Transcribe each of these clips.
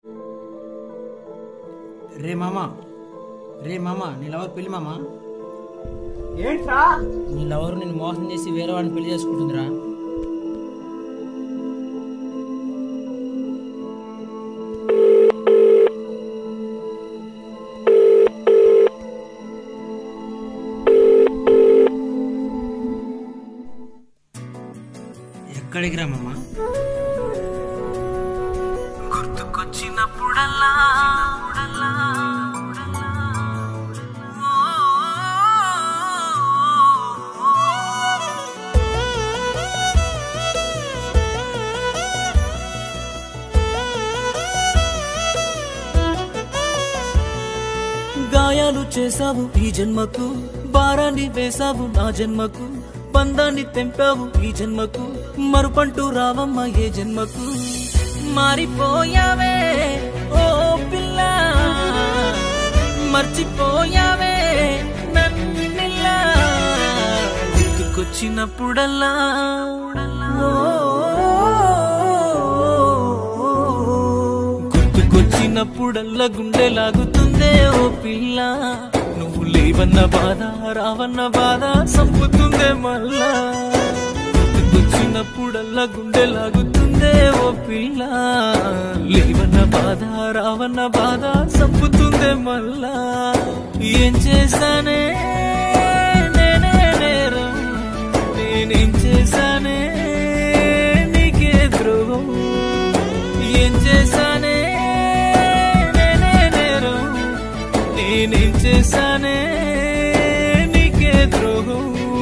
రే మామ రే మామ నీ లవర్ పెళ్లి మామ ఏంట్రా నీ లవర్ నేను మోసం చేసి వేరే వాడిని పెళ్లి చేసుకుంటుందిరా ఎక్కడికి రా మామ గుర్తుకొచ్చినప్పుడల్లా గాయాలు చేసావు ఈ జన్మకు భారాన్ని వేసావు నా జన్మకు బంధాన్ని తెంపావు ఈ జన్మకు మరుపంటూ రావమ్మ ఏ జన్మకు మారిపోయావే ఓ పిల్ల మర్చిపోయావే నన్నిలా గుర్తుకొచ్చినప్పుడల్లా గుర్తుకొచ్చినప్పుడల్లా గుండె లాగుతుందే ఓ పిల్ల నువ్వు లేవన్న బాధ రావన్న బాధ సంపుతుందే మళ్ళా గుర్తుకొచ్చినప్పుడల్లా గుండె లాగుతుందే ఓ పిల్ల లేవన్న బాధ రావన్న బాధ సంపుతుందే మళ్ళా ఏం చేశానే నేనే నేరం నేనేం చేశానే నీకే ద్రోహం ఏం చేశానే నేనే నేరం నేనేం చేశానే నీకే ద్రోహం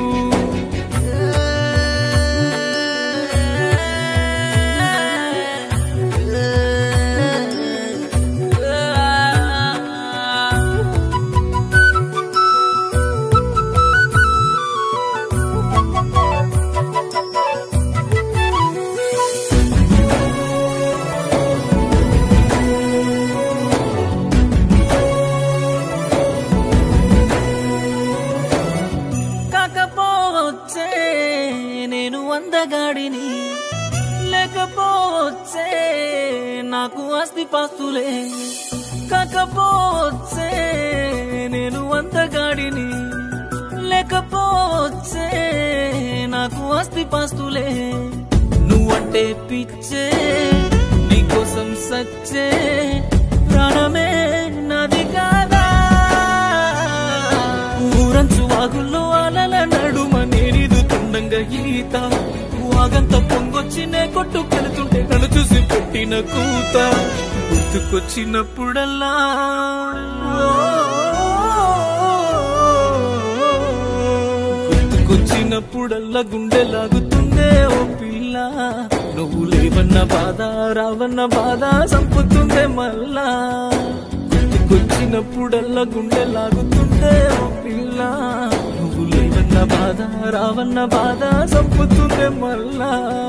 కాకపోవచ్చే నేను అందగాడిని లేకపోవచ్చే నాకు ఆస్తి పాస్తులే కాకపోవచ్చే నేను అందగాడిని లేకపోవచ్చే నాకు ఆస్తి పాస్తులే నువ్వంటే పిచ్చే నీకోసం సచ్చే ప్రాణమే నాది కాదా ఊరంచు వాగుల్లో అలల నడుమ నేనిదు తుండంగా ఈత వాగంత పొంగొచ్చినే కొట్టుకెళ్తుంటే నన్ను చూసి పెట్టిన కూత గుర్తుకొచ్చినప్పుడల్లా గుర్తుకొచ్చినప్పుడల్లా గుండె లాగుతుందే ఓ పిల్ల నువ్వు లేవన్న బాధ రావన్న బాధ సంపుతుందే మళ్ళా గుర్తుకొచ్చినప్పుడల్లా గుండె లాగుతుందే ఓ పిల్ల నువ్వు లేవన్న బాధ రావన్న బాధ సంపుతుందే మళ్ళా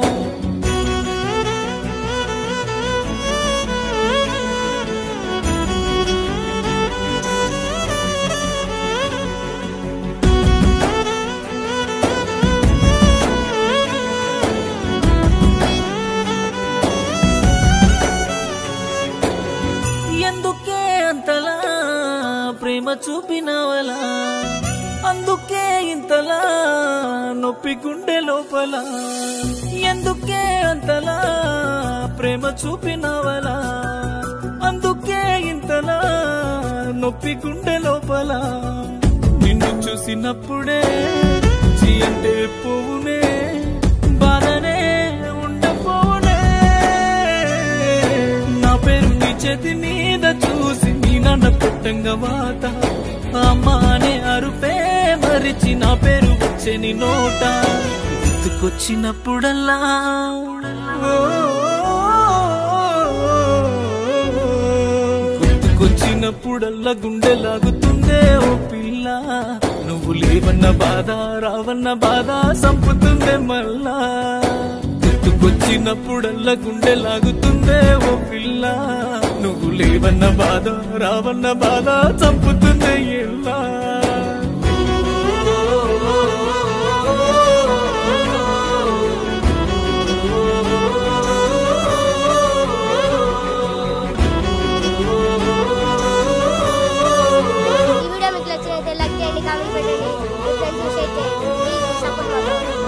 ఎందుకే అంతలా ప్రేమ చూపినవలా అందుకే ఇంతలా నొప్పి గుండె లోపల ఎందుకే అంతలా ప్రేమ చూపినవలా అందుకే ఇంతలా నొప్పి గుండె లోపల నిన్ను చూసినప్పుడే చీ అంటే పోవునే బాధనే ఉండపోనే నా పేరు నీ చేతి మీద చూసి నీ నాన్న పుట్టంగా వాత అమ్మ అనే అరుపే మరిచి నా పేరు వచ్చే నీ నోట గుర్తుకొచ్చినప్పుడల్లా గుర్తుకొచ్చినప్పుడల్లా గుండె లాగుతుందే ఓ పిల్ల నువ్వు లేవన్న బాధ రావన్న బాధ సంపుతుందే మళ్ళా గుర్తుకొచ్చినప్పుడల్లా గుండె లాగుతుందే ఓ పిల్ల నువ్వు లేవన్న బాధ రావన్న బాధ చంపుతుందే ఎల్లా చేయండి కామెంట్ పెట్టండి మీ ఫ్రెండ్స్ చూసి అయితే ప్లీజ్ సపోర్ట్